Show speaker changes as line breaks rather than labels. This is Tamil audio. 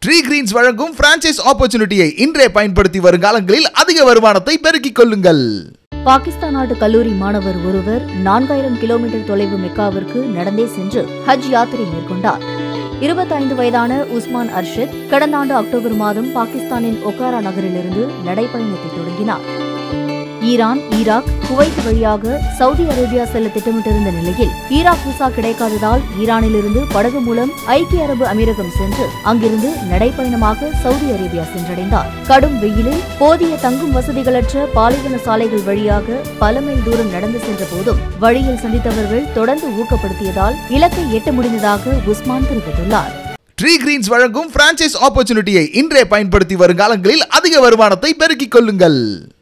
ட்ரீ கிரீன்ஸ் வழங்கும் பிரான்ச்சைஸ் ஆப்பர்ச்சுனிட்டியை இன்றே பயன்படுத்தி வருங்காலங்களில் அதிக வருமானத்தை பெருக்கிக் கொள்ளுங்கள்
பாகிஸ்தான் நாட்டு கல்லூரி மாணவர் ஒருவர் நான்காயிரம் கிலோமீட்டர் தொலைவு மெக்காவிற்கு நடந்தே சென்று ஹஜ் யாத்திரை மேற்கொண்டார் இருபத்தைந்து வயதான உஸ்மான் அர்ஷத் கடந்த ஆண்டு அக்டோபர் மாதம் பாகிஸ்தானின் ஒகாரா நகரிலிருந்து நடைப்பயணத்தை தொடங்கினார் ஈரான் ஈராக் குவைத் வழியாக சவுதி அரேபியா செல்ல திட்டமிட்டிருந்த நிலையில் ஈராக் விசா கிடைக்காததால் ஈரானிலிருந்து படகு மூலம் ஐக்கிய அரபு அமீரகம் சென்று அங்கிருந்து நடைப்பயணமாக சவுதி அரேபியா சென்றடைந்தார் கடும் வெயிலில் போதிய தங்கும் வசதிகளற்ற பாலைவன சாலைகள் வழியாக பல மைல் தூரம் நடந்து சென்ற போதும் வழியில் சந்தித்தவர்கள் தொடர்ந்து ஊக்கப்படுத்தியதால் இலக்கை எட்ட முடிந்ததாக உஸ்மான் தெரிவித்துள்ளார்
ட்ரீ கிரீன்ஸ் வழங்கும் பிரான்ச்சைஸ் ஆப்பர்ச்சுனிட்டியை இன்றே பயன்படுத்தி வருங்காலங்களில் அதிக வருமானத்தை பெருக்கிக் கொள்ளுங்கள்